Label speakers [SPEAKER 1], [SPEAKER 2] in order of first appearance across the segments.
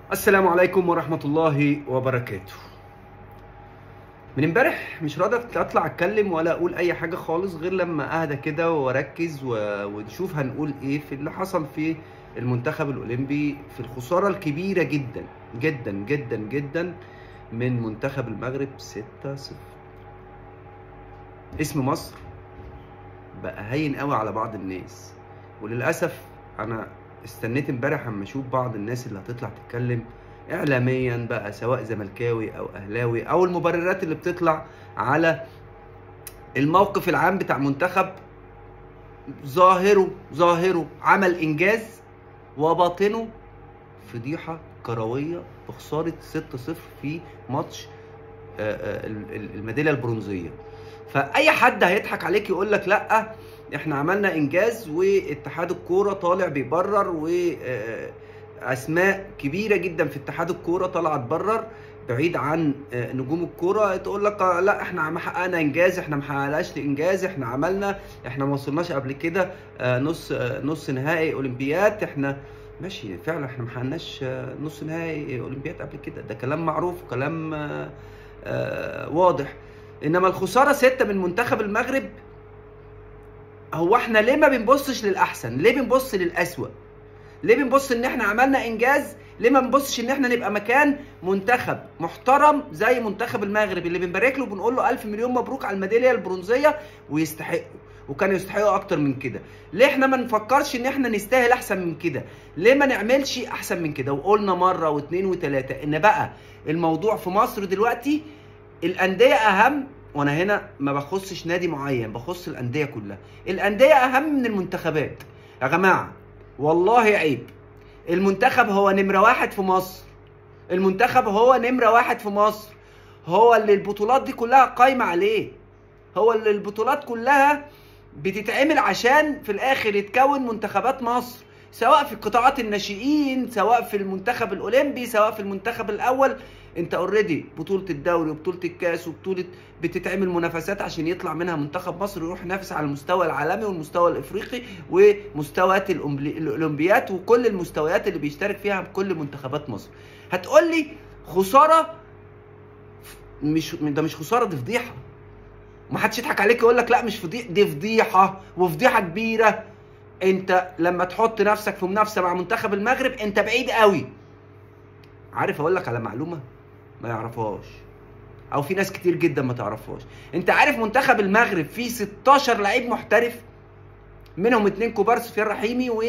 [SPEAKER 1] السلام عليكم ورحمة الله وبركاته من امبارح مش راضي اطلع اتكلم ولا اقول اي حاجة خالص غير لما اهدى كده واركز و... ونشوف هنقول ايه في اللي حصل في المنتخب الاولمبي في الخسارة الكبيرة جدا جدا جدا جدا من منتخب المغرب 6-0 اسم مصر بقى هين قوي على بعض الناس وللاسف انا استنيت امبارح اما اشوف بعض الناس اللي هتطلع تتكلم اعلاميا بقى سواء زملكاوي او اهلاوي او المبررات اللي بتطلع على الموقف العام بتاع منتخب ظاهره ظاهره عمل انجاز وباطنه فضيحه كرويه بخساره 6-0 في ماتش الميداليه البرونزيه فاي حد هيضحك عليك يقول لك لا احنا عملنا انجاز واتحاد الكوره طالع بيبرر واسماء كبيره جدا في اتحاد الكوره طالعه تبرر بعيد عن نجوم الكوره تقول لك لا احنا ما حققنا انجاز احنا ما حققناش انجاز احنا عملنا احنا ما وصلناش قبل كده نص نص نهائي اولمبياد احنا ماشي فعلا احنا ما حققناش نص نهائي اولمبياد قبل كده ده كلام معروف وكلام واضح انما الخساره ستة من منتخب المغرب هو احنا ليه ما بنبصش للاحسن ليه بنبص للاسوأ ليه بنبص ان احنا عملنا انجاز ليه ما بنبصش ان احنا نبقى مكان منتخب محترم زي منتخب المغرب اللي بنبارك له وبنقول له الف مليون مبروك على الميداليه البرونزيه ويستحقوا وكانوا يستحقوا اكتر من كده ليه احنا ما نفكرش ان احنا نستاهل احسن من كده ليه ما نعملش احسن من كده وقلنا مره واثنين وثلاثه ان بقى الموضوع في مصر دلوقتي الانديه اهم وانا هنا ما بخصش نادي معين بخص الانديه كلها الانديه اهم من المنتخبات يا جماعه والله عيب المنتخب هو نمره واحد في مصر المنتخب هو نمره واحد في مصر هو اللي البطولات دي كلها قايمه عليه هو اللي البطولات كلها بتتعمل عشان في الاخر يتكون منتخبات مصر سواء في قطاعات الناشئين سواء في المنتخب الاولمبي سواء في المنتخب الاول انت اوريدي بطوله الدوري وبطوله الكاس وبطوله بتتعمل منافسات عشان يطلع منها منتخب مصر يروح ينافس على المستوى العالمي والمستوى الافريقي ومستويات الاولمبيات وكل المستويات اللي بيشترك فيها كل منتخبات مصر هتقول لي خساره مش ده مش خساره دي فضيحه ما حدش يضحك عليك يقول لك لا مش فضيحه دي فضيحه وفضيحه كبيره انت لما تحط نفسك في منافسه مع منتخب المغرب انت بعيد قوي عارف اقول لك على معلومه ما يعرفهاش او في ناس كتير جدا ما تعرفهاش انت عارف منتخب المغرب فيه 16 لعيب محترف منهم اتنين كبار سفيان رحيمي و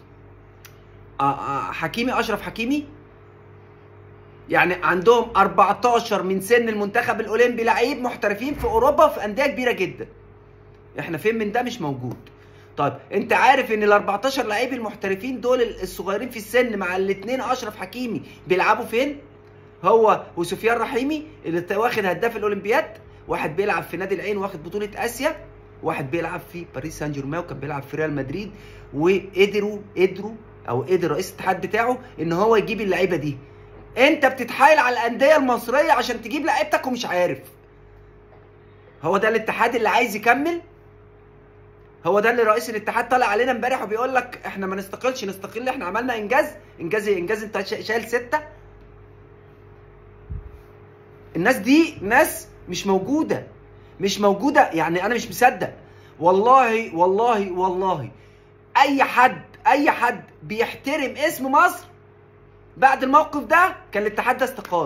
[SPEAKER 1] حكيمي اشرف حكيمي يعني عندهم 14 من سن المنتخب الاولمبي لعيب محترفين في اوروبا في انديه كبيره جدا احنا فين من ده مش موجود طيب انت عارف ان ال 14 لعيب المحترفين دول الصغيرين في السن مع الاثنين اشرف حكيمي بيلعبوا فين؟ هو وسفيان رحيمي اللي واخد هداف الاولمبياد واحد بيلعب في نادي العين واخد بطوله اسيا واحد بيلعب في باريس سان جيرمان وكان بيلعب في ريال مدريد وقدروا قدروا او قدر رئيس الاتحاد بتاعه ان هو يجيب اللعيبه دي انت بتتحايل على الانديه المصريه عشان تجيب لعيبتك ومش عارف هو ده الاتحاد اللي عايز يكمل هو ده اللي رئيس الاتحاد طالع علينا امبارح وبيقول لك احنا ما نستقلش نستقل احنا عملنا انجاز انجاز انجاز انت شايل سته الناس دي ناس مش موجوده مش موجوده يعني انا مش مصدق والله والله والله اي حد اي حد بيحترم اسم مصر بعد الموقف ده كان الاتحاد ده استقال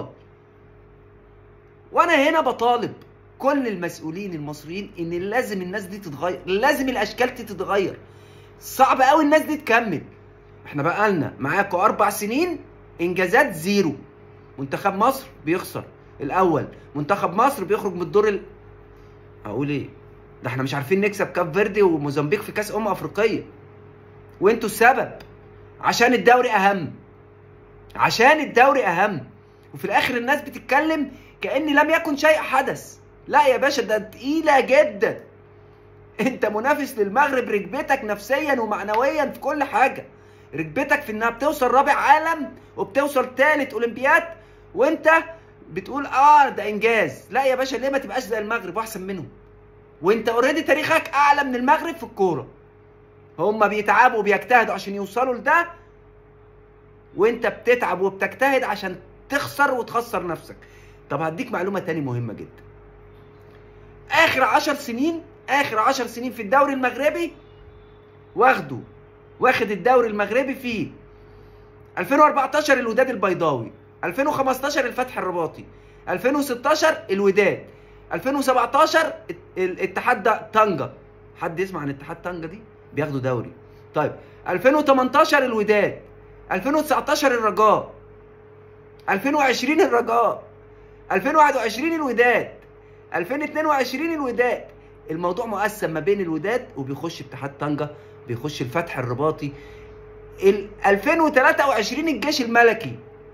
[SPEAKER 1] وانا هنا بطالب كل المسؤولين المصريين ان لازم الناس دي تتغير لازم الاشكال دي تتغير صعب قوي الناس دي تكمل احنا بقالنا معاكم اربع سنين انجازات زيرو منتخب مصر بيخسر الاول منتخب مصر بيخرج من الدور ال... اقول ايه ده احنا مش عارفين نكسب كاب فيردي وموزمبيق في كاس امم افريقيه وانتوا السبب عشان الدوري اهم عشان الدوري اهم وفي الاخر الناس بتتكلم كان لم يكن شيء حدث لا يا باشا ده تقيله جدا انت منافس للمغرب ركبتك نفسيا ومعنويا في كل حاجه ركبتك في انها بتوصل رابع عالم وبتوصل ثالث اولمبياد وانت بتقول اه ده انجاز لا يا باشا ليه ما تبقاش زي المغرب واحسن منهم وانت اوريدي تاريخك اعلى من المغرب في الكوره هم بيتعبوا وبيجتهدوا عشان يوصلوا لده وانت بتتعب وبتجتهد عشان تخسر وتخسر نفسك طب هديك معلومه تاني مهمه جدا اخر عشر سنين اخر عشر سنين في الدوري المغربي واخده واخد الدوري المغربي في 2014 الوداد البيضاوي 2015 الفتح الرباطي 2016 الوداد 2017 الاتحاد طنجة حد يسمع عن اتحاد طنجة دي بياخدوا دوري طيب 2018 الوداد 2019 الرجاء 2020 الرجاء 2021 الوداد 2022 الوداد الموضوع مقسم ما بين الوداد وبيخش اتحاد طنجة بيخش الفتح الرباطي ال 2023 الجيش الملكي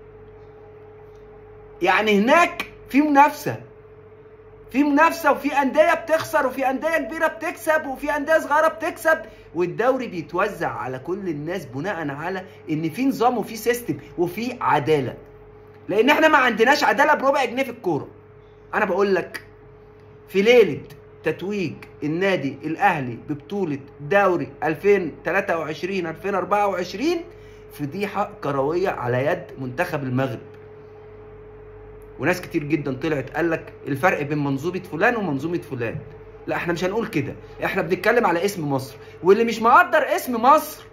[SPEAKER 1] يعني هناك في منافسه في منافسه وفي انديه بتخسر وفي انديه كبيره بتكسب وفي انديه صغيره بتكسب والدوري بيتوزع على كل الناس بناء على ان في نظام وفي سيستم وفي عداله لان احنا ما عندناش عداله بربع جنيه في الكوره انا بقول لك في ليله تتويج النادي الاهلي ببطوله دوري 2023 2024 فضيحه كرويه على يد منتخب المغرب وناس كتير جدا طلعت قال لك الفرق بين منظومه فلان ومنظومه فلان لا احنا مش هنقول كده احنا بنتكلم على اسم مصر واللي مش مقدر اسم مصر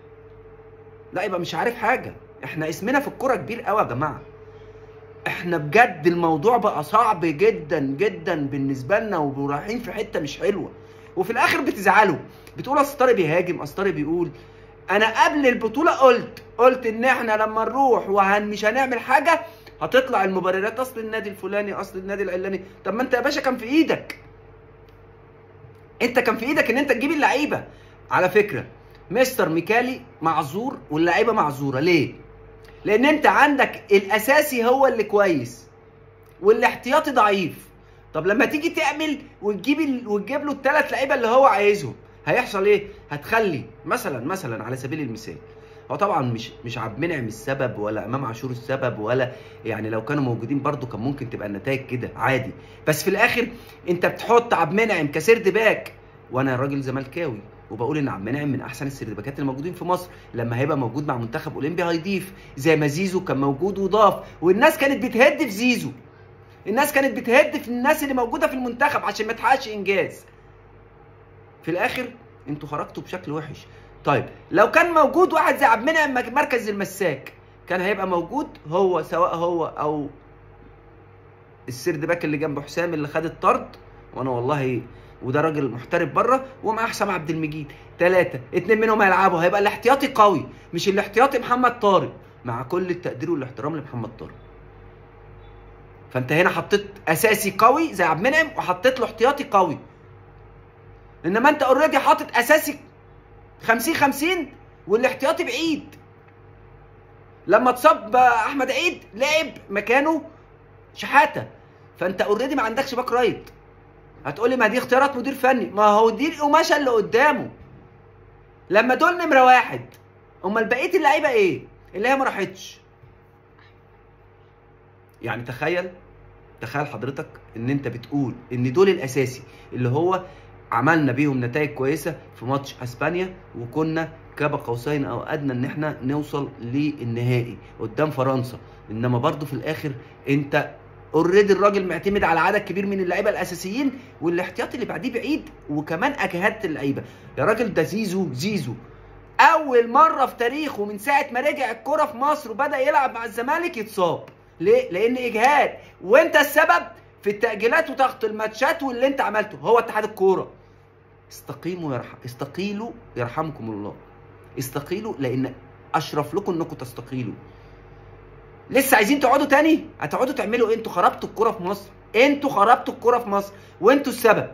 [SPEAKER 1] لا يبقى مش عارف حاجه احنا اسمنا في الكوره كبير قوي يا جماعه احنا بجد الموضوع بقى صعب جدا جدا بالنسبه لنا ورايحين في حته مش حلوه وفي الاخر بتزعلوا بتقول اصل طارق بيهاجم اصل طارق بيقول انا قبل البطوله قلت قلت ان احنا لما نروح ومش هنعمل حاجه هتطلع المبررات اصل النادي الفلاني اصل النادي العلاني طب ما انت يا باشا كان في ايدك انت كان في ايدك ان انت تجيب اللعيبه على فكره مستر ميكالي معذور واللعيبه معذوره ليه لان انت عندك الاساسي هو اللي كويس والاحتياطي ضعيف طب لما تيجي تعمل وتجيب ال... وتجيب له الثلاث لعيبه اللي هو عايزهم هيحصل ايه هتخلي مثلا مثلا على سبيل المثال هو طبعا مش مش عبد المنعم السبب ولا امام عاشور السبب ولا يعني لو كانوا موجودين برضو كان ممكن تبقى النتائج كده عادي بس في الاخر انت بتحط عبد المنعم كسرد باك وانا راجل زملكاوي وبقول ان عبد المنعم من احسن السردباكات الموجودين في مصر لما هيبقى موجود مع منتخب اولمبي هيضيف زي ما زيزو كان موجود وضاف والناس كانت بتهد في زيزو الناس كانت بتهد في الناس اللي موجوده في المنتخب عشان ما تحققش انجاز في الاخر انتوا خرجتوا بشكل وحش طيب لو كان موجود واحد زي عبد المنعم مركز المساك كان هيبقى موجود هو سواء هو او السرد باك اللي جنب حسام اللي خد الطرد وانا والله وده راجل محترف بره ومعاه حسام عبد المجيد ثلاثة اتنين منهم هيلعبوا هيبقى الاحتياطي قوي مش الاحتياطي محمد طارق مع كل التقدير والاحترام لمحمد طارق فانت هنا حطيت اساسي قوي زي عبد المنعم وحطيت له احتياطي قوي انما انت اوريدي حاطط اساسي 50 50 والاحتياطي بعيد لما اتصاب احمد عيد لعب مكانه شحاته فانت اوريدي ما عندكش باك رايت هتقولي ما دي اختيارات مدير فني ما هو دي القماشه اللي قدامه لما دول نمره واحد امال بقيه اللعيبه ايه اللي هي ما راحتش يعني تخيل تخيل حضرتك ان انت بتقول ان دول الاساسي اللي هو عملنا بيهم نتائج كويسه في ماتش اسبانيا وكنا كاب قوسين او ادنى ان احنا نوصل للنهائي قدام فرنسا انما برضو في الاخر انت اوريدي الراجل معتمد على عدد كبير من اللعيبه الاساسيين والاحتياطي اللي بعديه بعيد وكمان اجهدت اللعيبه يا راجل ده زيزو زيزو اول مره في تاريخه من ساعه ما رجع الكره في مصر وبدا يلعب مع الزمالك يتصاب ليه لان اجهاد وانت السبب في التاجيلات وضغط الماتشات واللي انت عملته هو اتحاد الكوره استقيموا يرحم استقيلوا يرحمكم الله استقيلوا لان اشرف لكم انكم تستقيلوا لسه عايزين تقعدوا تاني هتقعدوا تعملوا ايه انتوا خربتوا الكوره في مصر انتوا خربتوا الكوره في مصر وانتوا السبب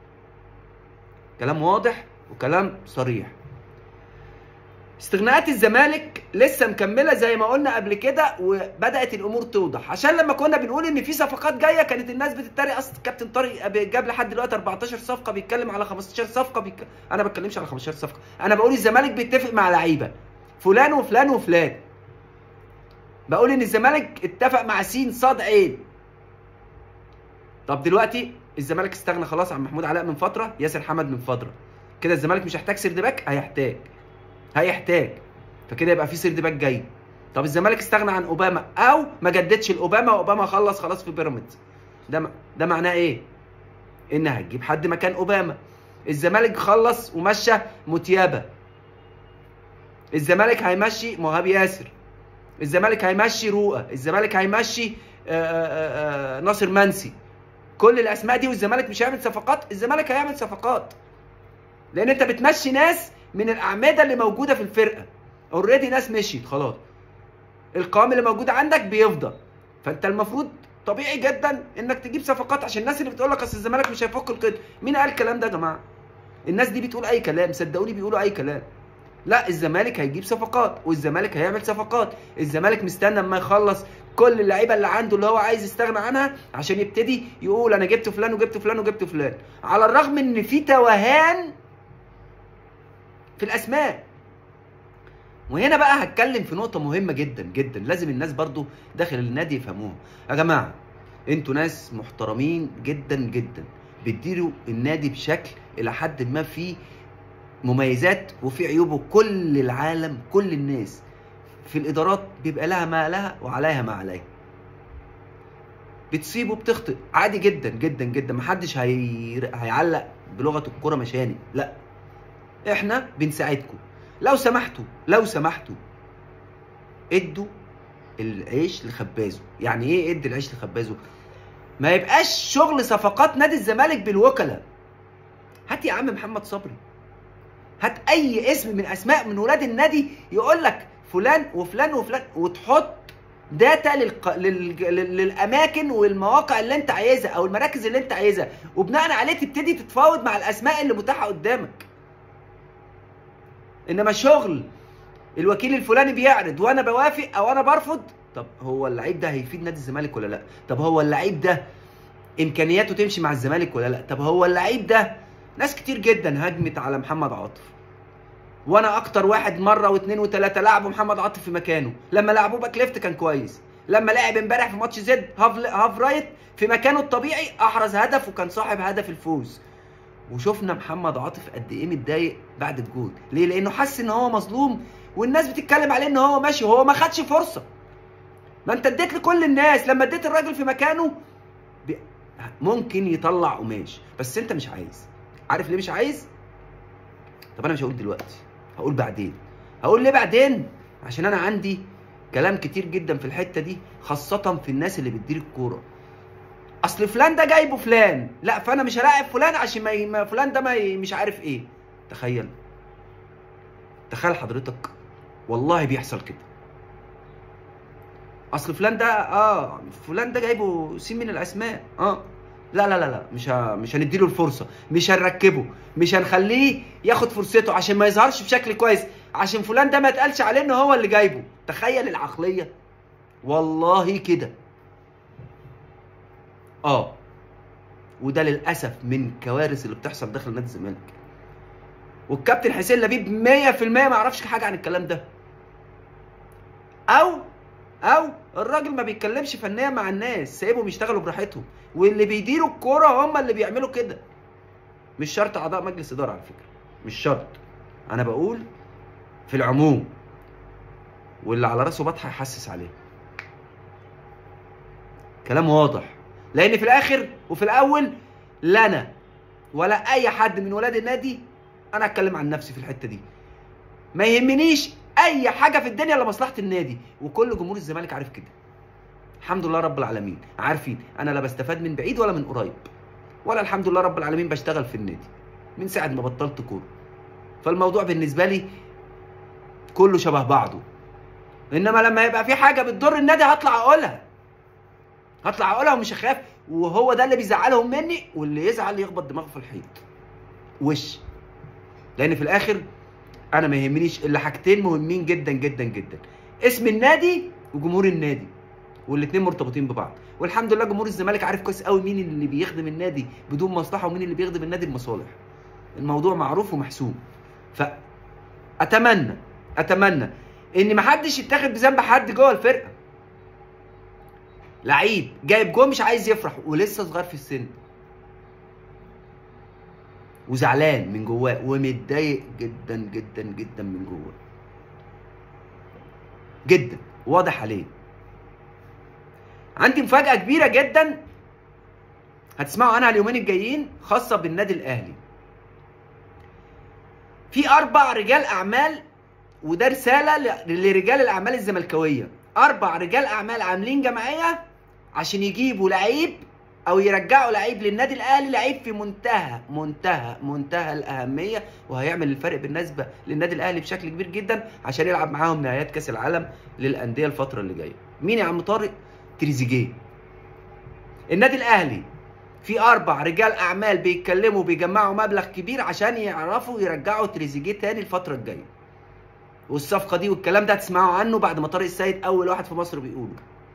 [SPEAKER 1] كلام واضح وكلام صريح استغناءات الزمالك لسه مكمله زي ما قلنا قبل كده وبدات الامور توضح عشان لما كنا بنقول ان في صفقات جايه كانت الناس بتتريق اصل كابتن طارق جاب لحد دلوقتي 14 صفقه بيتكلم على 15 صفقه بيك... انا ما بتكلمش على 15 صفقه انا بقول الزمالك بيتفق مع لعيبه فلان وفلان وفلان بقول ان الزمالك اتفق مع سين صاد عين طب دلوقتي الزمالك استغنى خلاص عن محمود علاء من فتره ياسر حمد من فتره كده الزمالك مش هيحتاج سيرد باك هيحتاج هيحتاج فكده يبقى في سيرد باك جاي طب الزمالك استغنى عن اوباما او ما جددش الاوباما واوباما خلص خلاص في بيراميدز ده م- ده معناه ايه ان هتجيب حد مكان اوباما الزمالك خلص ومشى متيابه الزمالك هيمشي مهاب ياسر الزمالك هيمشي رؤى الزمالك هيمشي آه، آه، آه، ناصر منسي كل الاسماء دي والزمالك مش هيعمل صفقات الزمالك هيعمل صفقات لان انت بتمشي ناس من الاعمده اللي موجوده في الفرقه اوريدي ناس مشيت خلاص القوام اللي موجود عندك بيفضى فانت المفروض طبيعي جدا انك تجيب صفقات عشان الناس اللي بتقول لك اصل الزمالك مش هيفك القيد مين قال الكلام ده يا جماعه الناس دي بتقول اي كلام صدقوني بيقولوا اي كلام لا الزمالك هيجيب صفقات والزمالك هيعمل صفقات الزمالك مستنى اما يخلص كل اللعيبه اللي عنده اللي هو عايز يستغنى عنها عشان يبتدي يقول انا جبت فلان وجبت فلان وجبت فلان على الرغم ان في توهان في الاسماء وهنا بقى هتكلم في نقطة مهمة جدا جدا لازم الناس برضو داخل النادي يفهموها يا جماعة انتوا ناس محترمين جدا جدا بتديروا النادي بشكل الى حد ما فيه مميزات وفي عيوبه كل العالم كل الناس في الادارات بيبقى لها ما لها وعليها ما عليها بتصيب وبتخطئ عادي جدا جدا جدا محدش هي... هيعلق بلغه الكوره مشاني لا احنا بنساعدكم لو سمحتوا لو سمحتوا ادوا العيش لخبازه يعني ايه ادي العيش لخبازه ما يبقاش شغل صفقات نادي الزمالك بالوكلاء هات يا عم محمد صبري هات اي اسم من اسماء من ولاد النادي يقول لك فلان وفلان وفلان وتحط داتا للق... لل... لل... للاماكن والمواقع اللي انت عايزها او المراكز اللي انت عايزها وبناء عليه تبتدي تتفاوض مع الاسماء اللي متاحه قدامك انما شغل الوكيل الفلاني بيعرض وانا بوافق او انا برفض طب هو اللعيب ده هيفيد نادي الزمالك ولا لا طب هو اللعيب ده امكانياته تمشي مع الزمالك ولا لا طب هو اللعيب ده ناس كتير جدا هجمت على محمد عاطف وانا اكتر واحد مره واثنين وثلاثه لعبوا محمد عاطف في مكانه لما لعبوه باك ليفت كان كويس لما لعب امبارح في ماتش زد هاف, هاف رايت في مكانه الطبيعي احرز هدف وكان صاحب هدف الفوز وشفنا محمد عاطف قد ايه متضايق بعد الجول ليه لانه حس ان هو مظلوم والناس بتتكلم عليه ان هو ماشي وهو ما خدش فرصه ما انت اديت لكل الناس لما اديت الراجل في مكانه ب... ممكن يطلع قماش بس انت مش عايز عارف ليه مش عايز طب انا مش هقول دلوقتي هقول بعدين هقول ليه بعدين عشان انا عندي كلام كتير جدا في الحته دي خاصه في الناس اللي بتدير الكوره اصل فلان ده جايبه فلان لا فانا مش هلاعب فلان عشان ما, ي... ما فلان ده ما ي... مش عارف ايه تخيل تخيل حضرتك والله بيحصل كده اصل فلان ده اه فلان ده جايبه سين من الاسماء اه لا لا لا لا مش ه... مش هنديله الفرصه مش هنركبه مش هنخليه ياخد فرصته عشان ما يظهرش بشكل كويس عشان فلان ده ما يتقالش عليه ان هو اللي جايبه تخيل العقليه والله كده اه وده للاسف من الكوارث اللي بتحصل داخل نادي الزمالك والكابتن حسين لبيب 100% ما يعرفش حاجه عن الكلام ده او او الراجل ما بيتكلمش فنيا مع الناس سايبهم يشتغلوا براحتهم واللي بيديروا الكوره هم اللي بيعملوا كده مش شرط اعضاء مجلس اداره على فكره مش شرط انا بقول في العموم واللي على راسه بطحه يحسس عليه كلام واضح لان في الاخر وفي الاول لا انا ولا اي حد من ولاد النادي انا اتكلم عن نفسي في الحته دي ما يهمنيش اي حاجه في الدنيا الا مصلحه النادي وكل جمهور الزمالك عارف كده الحمد لله رب العالمين عارفين انا لا بستفاد من بعيد ولا من قريب ولا الحمد لله رب العالمين بشتغل في النادي من ساعه ما بطلت كوره فالموضوع بالنسبه لي كله شبه بعضه انما لما يبقى في حاجه بتضر النادي هطلع اقولها هطلع اقولها ومش هخاف وهو ده اللي بيزعلهم مني واللي يزعل يخبط دماغه في الحيط وش لان في الاخر انا ما يهمنيش الا حاجتين مهمين جدا جدا جدا اسم النادي وجمهور النادي والاثنين مرتبطين ببعض والحمد لله جمهور الزمالك عارف كويس قوي مين اللي بيخدم النادي بدون مصلحه ومين اللي بيخدم النادي بمصالح الموضوع معروف ومحسوم فاتمنى اتمنى ان محدش يتاخد بذنب حد جوه الفرقه لعيب جايب جول مش عايز يفرح ولسه صغير في السن وزعلان من جواه ومتضايق جدا جدا جدا من جواه جدا واضح عليه عندي مفاجاه كبيره جدا هتسمعوا عنها اليومين الجايين خاصه بالنادي الاهلي في اربع رجال اعمال وده رساله ل- لرجال الاعمال الزملكاويه اربع رجال اعمال عاملين جمعيه عشان يجيبوا لعيب او يرجعوا لعيب للنادي الاهلي لعيب في منتهى منتهى منتهى الاهميه وهيعمل الفرق بالنسبه للنادي الاهلي بشكل كبير جدا عشان يلعب معاهم نهائيات كاس العالم للانديه الفتره اللي جايه مين يا عم طارق تريزيجيه النادي الاهلي في اربع رجال اعمال بيتكلموا بيجمعوا مبلغ كبير عشان يعرفوا يرجعوا تريزيجيه تاني الفتره الجايه والصفقه دي والكلام ده هتسمعوا عنه بعد ما طارق السيد اول واحد في مصر بيقوله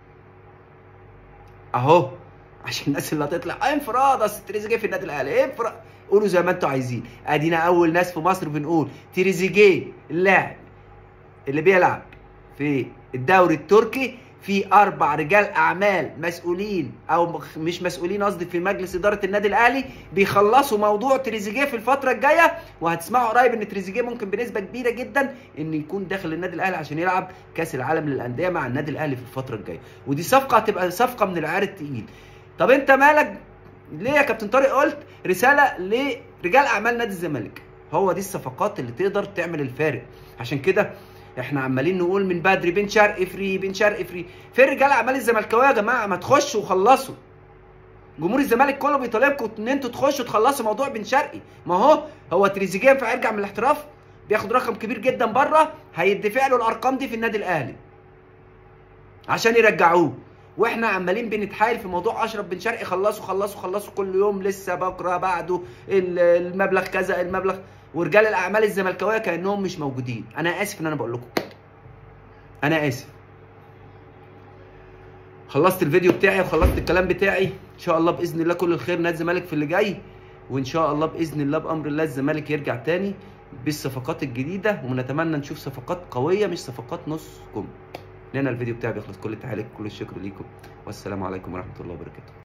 [SPEAKER 1] اهو عشان الناس اللي هتطلع "آه انفراد اصل تريزيجيه في النادي الاهلي إيه انفراد قولوا زي ما انتوا عايزين ادينا اول ناس في مصر بنقول تريزيجيه اللاعب اللي بيلعب في الدوري التركي في اربع رجال اعمال مسؤولين او مخ- مش مسؤولين قصدي في مجلس اداره النادي الاهلي بيخلصوا موضوع تريزيجيه في الفتره الجايه وهتسمعوا قريب ان تريزيجيه ممكن بنسبه كبيره جدا ان يكون داخل النادي الاهلي عشان يلعب كاس العالم للانديه مع النادي الاهلي في الفتره الجايه ودي صفقه هتبقى صفقه من العيار التقيل طب انت مالك ليه يا كابتن طارق قلت رساله لرجال اعمال نادي الزمالك هو دي الصفقات اللي تقدر تعمل الفارق عشان كده احنا عمالين نقول من بدري بن شرقي فري بن شرقي فري فين رجال اعمال الزملكاويه يا جماعه ما تخشوا وخلصوا جمهور الزمالك كله بيطالبكم ان انتوا تخشوا تخلصوا موضوع بن شرقي ما هو هو تريزيجيه ينفع يرجع من الاحتراف بياخد رقم كبير جدا بره هيدفع له الارقام دي في النادي الاهلي عشان يرجعوه واحنا عمالين بنتحايل في موضوع اشرف بن شرقي خلصوا خلصوا خلصوا كل يوم لسه بكره بعده ال- المبلغ كذا المبلغ ورجال الاعمال الزملكاويه كانهم مش موجودين انا اسف ان انا بقول لكم انا اسف خلصت الفيديو بتاعي وخلصت الكلام بتاعي ان شاء الله باذن الله كل الخير نادي الزمالك في اللي جاي وان شاء الله باذن الله بامر الله الزمالك يرجع تاني بالصفقات الجديده ونتمنى نشوف صفقات قويه مش صفقات نص كم هنا الفيديو بتاعي بيخلص كل التحيه لكم كل الشكر ليكم والسلام عليكم ورحمه الله وبركاته